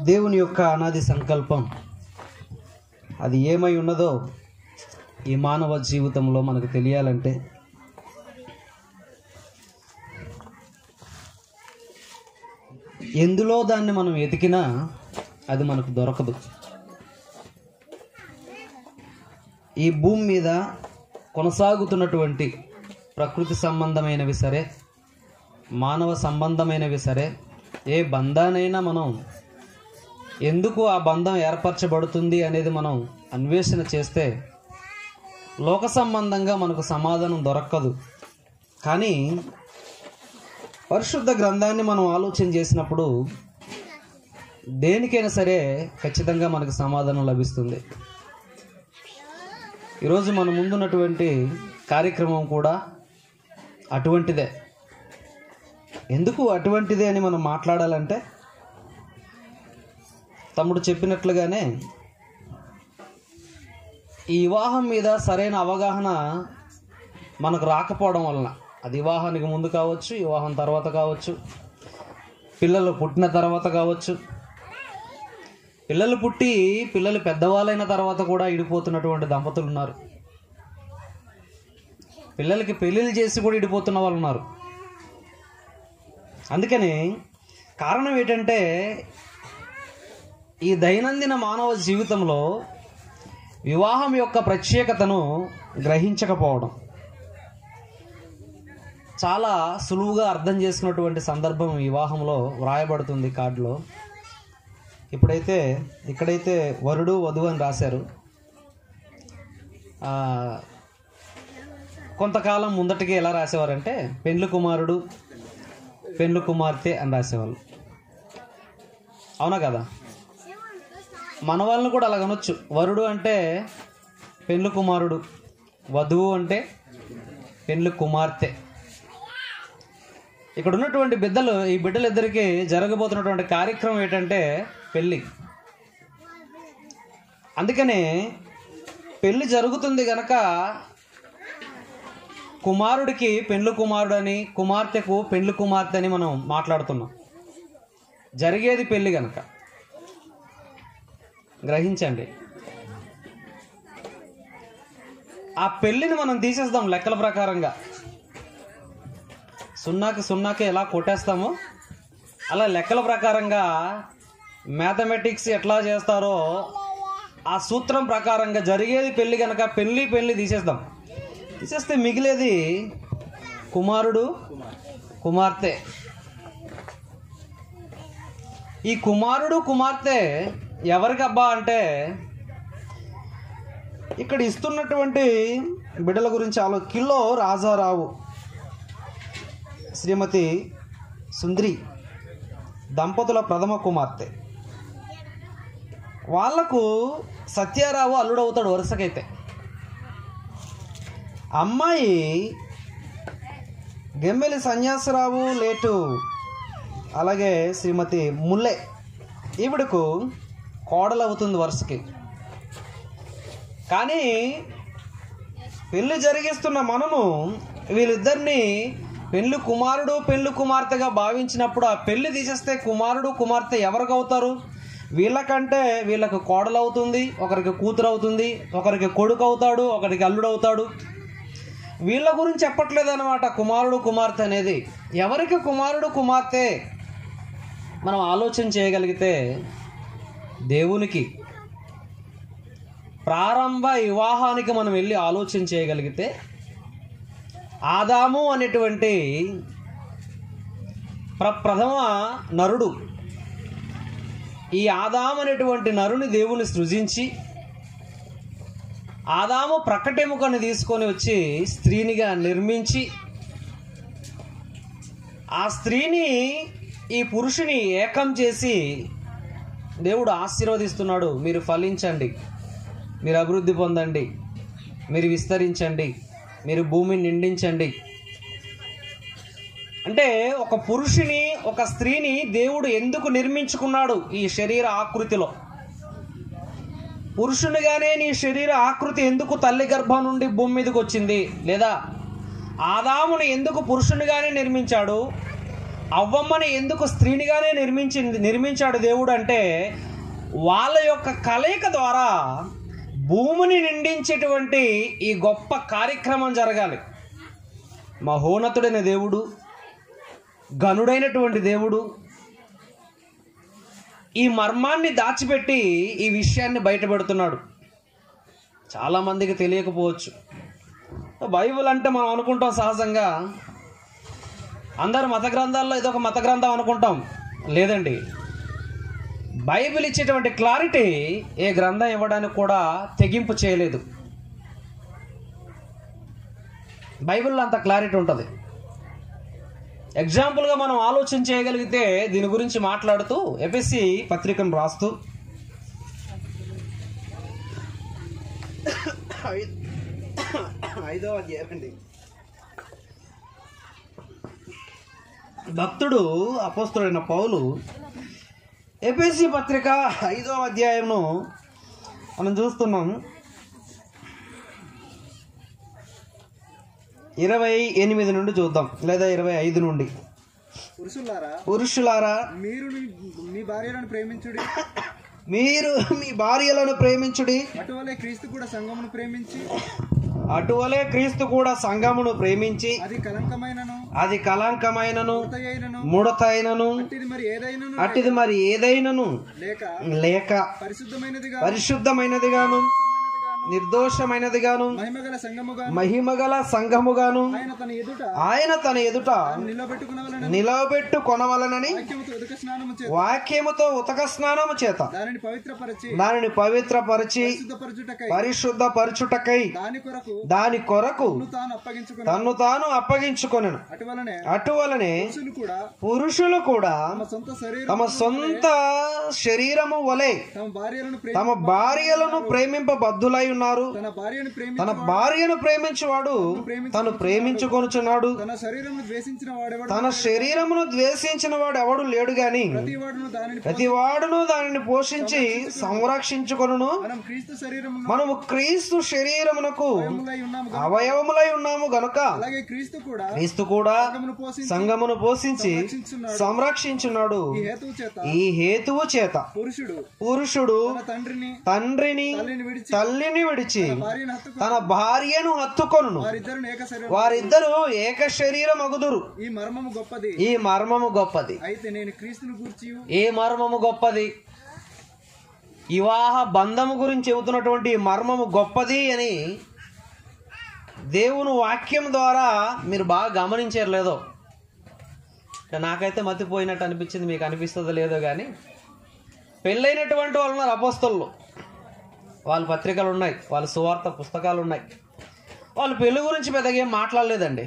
దేవుని యొక్క అనాది సంకల్పం అది ఏమై ఉన్నదో ఈ మానవ జీవితంలో మనకు తెలియాలంటే ఎందులో దాన్ని మనం వెతికినా అది మనకు దొరకదు ఈ భూమి మీద కొనసాగుతున్నటువంటి ప్రకృతి సంబంధమైనవి సరే మానవ సంబంధమైనవి సరే ఏ బంధానైనా మనం ఎందుకు ఆ బంధం ఏర్పరచబడుతుంది అనేది మనం అన్వేషణ చేస్తే లోక సంబంధంగా మనకు సమాధానం దొరకదు కానీ పరిశుద్ధ గ్రంథాన్ని మనం ఆలోచన చేసినప్పుడు దేనికైనా సరే ఖచ్చితంగా మనకు సమాధానం లభిస్తుంది ఈరోజు మన ముందున్నటువంటి కార్యక్రమం కూడా అటువంటిదే ఎందుకు అటువంటిదే అని మనం మాట్లాడాలంటే తమ్ముడు చెప్పినట్లుగానే ఈ వివాహం మీద సరైన అవగాహన మనకు రాకపోవడం వలన అది వివాహానికి ముందు కావచ్చు వివాహం తర్వాత కావచ్చు పిల్లలు పుట్టిన తర్వాత కావచ్చు పిల్లలు పుట్టి పిల్లలు పెద్దవాళ్ళైన తర్వాత కూడా ఇడిపోతున్నటువంటి దంపతులు ఉన్నారు పిల్లలకి పెళ్ళిళ్ళు చేసి కూడా ఇడిపోతున్న వాళ్ళు ఉన్నారు అందుకని కారణం ఏంటంటే ఈ దైనందిన మానవ జీవితంలో వివాహం యొక్క ప్రత్యేకతను గ్రహించకపోవడం చాలా సులువుగా అర్థం చేసుకున్నటువంటి సందర్భం వివాహంలో వ్రాయబడుతుంది కార్డులో ఇప్పుడైతే ఇక్కడైతే వరుడు వధువు అని రాశారు ఆ, కొంతకాలం ముందటికి ఎలా రాసేవారంటే పెండ్లు కుమారుడు పెండ్లు కుమార్తె అని రాసేవాళ్ళు అవునా కదా మన వాళ్ళని కూడా అలా అనొచ్చు వరుడు అంటే పెండ్లు కుమారుడు వధువు అంటే పెండ్లు కుమార్తె ఇక్కడ ఉన్నటువంటి బిడ్డలు ఈ బిడ్డలిద్దరికి జరగబోతున్నటువంటి కార్యక్రమం ఏంటంటే పెళ్ళి అందుకనే పెళ్ళి జరుగుతుంది గనక కుమారుడికి పెండ్లు కుమారుడు అని కుమార్తెకు పెండ్లు కుమార్తె అని మనం మాట్లాడుతున్నాం జరిగేది పెళ్ళి గనక గ్రహించండి ఆ పెళ్ళిని మనం తీసేద్దాం లెక్కల ప్రకారంగా సున్నాకి సున్నాకి ఎలా కొట్టేస్తామో అలా లెక్కల ప్రకారంగా మ్యాథమెటిక్స్ ఎట్లా చేస్తారో ఆ సూత్రం ప్రకారంగా జరిగేది పెళ్ళి కనుక పెళ్ళి పెళ్ళి తీసేద్దాం తీసేస్తే మిగిలేది కుమారుడు కుమార్తె ఈ కుమారుడు కుమార్తె ఎవరికి అబ్బా అంటే ఇక్కడ ఇస్తున్నటువంటి బిడ్డల గురించి ఆలో కిలో రాజారావు శ్రీమతి సుంద్రి దంపతుల ప్రథమ కుమార్తె వాళ్లకు సత్యారావు అల్లుడవుతాడు వరుసకైతే అమ్మాయి గెమ్మెలి సన్యాసరావు లేటు అలాగే శ్రీమతి ముల్లె ఈవిడకు కోడలవుతుంది వరుసకి కానీ పెళ్లి జరిగిస్తున్న మనము వీళ్ళిద్దరిని పెళ్లి కుమారుడు పెళ్లి కుమార్తెగా భావించినప్పుడు ఆ పెళ్లి తీసేస్తే కుమారుడు కుమార్తె ఎవరికి అవుతారు వీళ్ళకంటే వీళ్ళకు కోడలు అవుతుంది ఒకరికి కూతురు అవుతుంది ఒకరికి కొడుకు అవుతాడు ఒకరికి అల్లుడు అవుతాడు వీళ్ళ గురించి చెప్పట్లేదు అనమాట కుమారుడు కుమార్తె అనేది ఎవరికి కుమారుడు కుమార్తె మనం ఆలోచన చేయగలిగితే దేవునికి ప్రారంభ వివాహానికి మనం వెళ్ళి ఆలోచన చేయగలిగితే ఆదాము అనేటువంటి ప్రప్రథమ నరుడు ఈ ఆదాము అనేటువంటి నరుని దేవుని సృజించి ఆదాము ప్రకటెముకని తీసుకొని వచ్చి స్త్రీనిగా నిర్మించి ఆ స్త్రీని ఈ పురుషుని ఏకం చేసి దేవుడు ఆశీర్వదిస్తున్నాడు మీరు ఫలించండి మీరు అభివృద్ధి పొందండి మీరు విస్తరించండి మీరు భూమిని నిండించండి అంటే ఒక పురుషుని ఒక స్త్రీని దేవుడు ఎందుకు నిర్మించుకున్నాడు ఈ శరీర ఆకృతిలో పురుషునిగానే నీ శరీర ఆకృతి ఎందుకు తల్లి గర్భం నుండి భూమి మీదకి వచ్చింది లేదా ఆదాముని ఎందుకు పురుషునిగానే నిర్మించాడు అవ్వమ్మని ఎందుకు స్త్రీనిగానే నిర్మించింది నిర్మించాడు దేవుడు అంటే వాళ్ళ యొక్క కలయిక ద్వారా భూమిని నిండించేటువంటి ఈ గొప్ప కార్యక్రమం జరగాలి మహోన్నతుడైన దేవుడు గనుడైనటువంటి దేవుడు ఈ మర్మాన్ని దాచిపెట్టి ఈ విషయాన్ని బయటపెడుతున్నాడు చాలామందికి తెలియకపోవచ్చు బైబిల్ అంటే మనం అనుకుంటాం సహజంగా అందరు మత గ్రంథాల్లో ఇదొక మత గ్రంథం అనుకుంటాం లేదండి బైబిల్ ఇచ్చేటువంటి క్లారిటీ ఏ గ్రంథం ఇవ్వడానికి కూడా తెగింపు చేయలేదు బైబిల్లో అంత క్లారిటీ ఉంటుంది ఎగ్జాంపుల్గా మనం ఆలోచన చేయగలిగితే దీని గురించి మాట్లాడుతూ ఎపిఎస్సి పత్రికను రాస్తూ ఐదో అధ్యాయం అండి భక్తుడు అపోస్తుడైన పౌలు ఎపిఎస్సి పత్రిక ఐదో అధ్యాయంను మనం చూస్తున్నాం ఇరవై ఎనిమిది నుండి చూద్దాం లేదా ఇరవై ఐదు నుండి పురుషులారా పురుషులారా మీరు మీ- మీ భార్యలను ప్రేమించుడి మీరు మీ భార్యలను ప్రేమించుడి అటువలే క్రీస్తు కూడా సంఘమును ప్రేమించి అటువలే క్రీస్తు కూడా సంఘమును ప్రేమించి అది కలంకమైనను అది కలంకమైనను అయినను ముడతైనను అట్టిది మరి ఏదైనను అట్టిది మరి ఏదైనను లేక లేక పరిశుద్ధమైనదిగా పరిశుద్ధమైనదిగాను నిర్దోషమైనదిగాను మహిమగల సంఘముగా మహిమగల సంఘముగాను ఆయన తన ఎదుట ఆయన తన ఎదుట నిలబెట్టుకునవలన నిలవబెట్టు కొనవలనని వాక్యముతో ఉదక స్నానము చేత వాక్యముతో ఉతక స్నానము చేత దానిని పవిత్రపరచి దానిని పవిత్రపరిచి శుద్ధపరచుటకై పరిశుద్ధ పరచుటకై దాని కొరకు దాని కొరకు తాను అప్పగించుకుని తన్ను తాను అప్పగించుకొనెను అటువలనే అటువలనే పురుషులు కూడా పురుషులు కూడా తమ సొంత శరీరం తమ సొంత శరీరము వలె తమ భార్యలను ప్రేమ తమ భార్యలను ప్రేమింపబద్ధులై ఉన్నారు తన భార్యను ప్రేమి తన భార్యను ప్రేమించువాడు తను ప్రేమించుకొనుచున్నాడు తన శరీరమును ద్వేషించిన వాడెవడు తన శరీరమును ద్వేషించిన వాడు ఎవడు లేడు గాని ప్రతి వాడును దానిని ప్రతి వాడును దానిని పోషించి సంరక్షించుకొనును మనం క్రీస్తు శరీరమును మనము క్రీస్తు శరీరమునకు అవయవములై ఉన్నాము గనుక అవయవములై ఉన్నాము గనుక అలాగే క్రీస్తు కూడా క్రీస్తు కూడా సంఘమును పోషించి సంఘమును పోషించి రక్షించున్నాడు సంరక్షించున్నాడు ఈ హేతువు చేత ఈ హేతువు చేత పురుషుడు పురుషుడు తన తండ్రిని తండ్రిని తల్లిని విడిచి తల్లిని విడిచి భార్యను హత్తుకు తన భార్యను హత్తుకొనును వారిద్దరు ఏక శరీరం వారిద్దరూ ఏక శరీరమగుదురు ఈ మర్మము గొప్పది ఈ మర్మము గొప్పది అయితే నేను క్రీస్తును గూర్చి ఏ మర్మము గొప్పది వివాహ బంధము గురించి చెబుతున్నటువంటి ఈ మర్మము గొప్పది అని దేవుని వాక్యం ద్వారా మీరు బాగా గమనించారు లేదో నాకైతే మతిపోయినట్టు అనిపించింది మీకు అనిపిస్తుందో లేదో కానీ పెళ్ళైనటువంటి వాళ్ళు ఉన్నారు అపోస్తలు వాళ్ళ పత్రికలు ఉన్నాయి వాళ్ళ సువార్త పుస్తకాలు ఉన్నాయి వాళ్ళు పెళ్లి గురించి పెద్దగా ఏం మాట్లాడలేదండి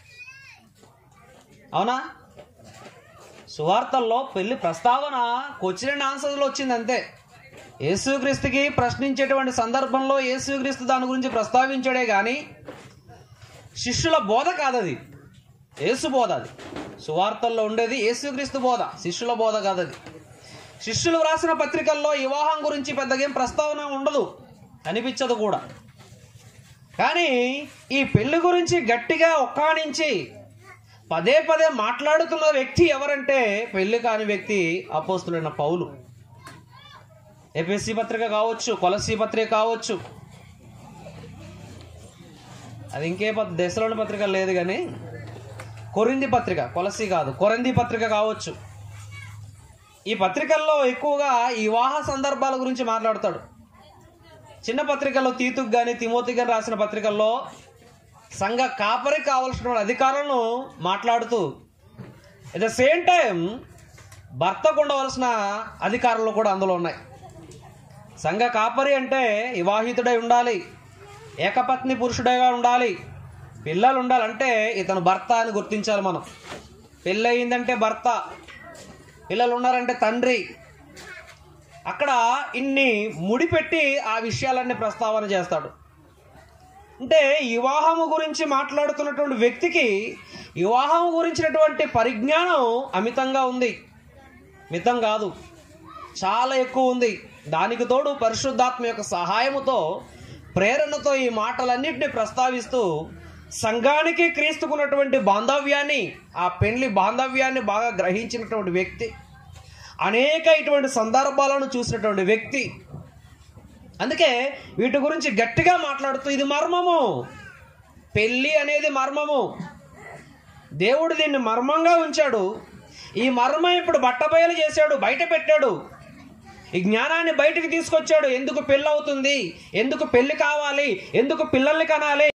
అవునా సువార్తల్లో పెళ్లి ప్రస్తావన క్వశ్చన్ అండ్ ఆన్సర్లో వచ్చింది అంతే యేసుక్రీస్తుకి ప్రశ్నించేటువంటి సందర్భంలో యేసుక్రీస్తు దాని గురించి ప్రస్తావించాడే కానీ శిష్యుల బోధ కాదది యేసు బోధ అది సువార్తల్లో ఉండేది యేసుక్రీస్తు బోధ శిష్యుల బోధ కాదది శిష్యులు వ్రాసిన పత్రికల్లో వివాహం గురించి పెద్దగా ఏం ప్రస్తావన ఉండదు అనిపించదు కూడా కానీ ఈ పెళ్లి గురించి గట్టిగా ఒక్కానించి పదే పదే మాట్లాడుతున్న వ్యక్తి ఎవరంటే పెళ్లి కాని వ్యక్తి అపోస్తులైన పౌలు ఎపిఎస్సి పత్రిక కావచ్చు కొలసి పత్రిక కావచ్చు అది ఇంకే పత్ దశలోని పత్రిక లేదు కానీ కొరింది పత్రిక కొలసి కాదు కొరంది పత్రిక కావచ్చు ఈ పత్రికల్లో ఎక్కువగా ఈ వివాహ సందర్భాల గురించి మాట్లాడతాడు చిన్న పత్రికల్లో తీతుకు కానీ తిమోతికి కానీ రాసిన పత్రికల్లో సంఘ కాపరి కావలసిన అధికారులను మాట్లాడుతూ ఎట్ ద సేమ్ టైం భర్తకు ఉండవలసిన అధికారులు కూడా అందులో ఉన్నాయి సంఘ కాపరి అంటే వివాహితుడై ఉండాలి ఏకపత్ని పురుషుడిగా ఉండాలి పిల్లలు ఉండాలంటే ఇతను భర్త అని గుర్తించాలి మనం పెళ్ళయిందంటే భర్త పిల్లలు ఉన్నారంటే తండ్రి అక్కడ ఇన్ని ముడిపెట్టి ఆ విషయాలన్నీ ప్రస్తావన చేస్తాడు అంటే వివాహము గురించి మాట్లాడుతున్నటువంటి వ్యక్తికి వివాహం గురించినటువంటి పరిజ్ఞానం అమితంగా ఉంది మితం కాదు చాలా ఎక్కువ ఉంది దానికి తోడు పరిశుద్ధాత్మ యొక్క సహాయముతో ప్రేరణతో ఈ మాటలన్నింటినీ ప్రస్తావిస్తూ సంఘానికి క్రీస్తుకున్నటువంటి బాంధవ్యాన్ని ఆ పెళ్లి బాంధవ్యాన్ని బాగా గ్రహించినటువంటి వ్యక్తి అనేక ఇటువంటి సందర్భాలను చూసినటువంటి వ్యక్తి అందుకే వీటి గురించి గట్టిగా మాట్లాడుతూ ఇది మర్మము పెళ్ళి అనేది మర్మము దేవుడు దీన్ని మర్మంగా ఉంచాడు ఈ మర్మం ఇప్పుడు బట్టబయలు చేశాడు బయట పెట్టాడు ఈ జ్ఞానాన్ని బయటికి తీసుకొచ్చాడు ఎందుకు పెళ్ళి అవుతుంది ఎందుకు పెళ్లి కావాలి ఎందుకు పిల్లల్ని కనాలి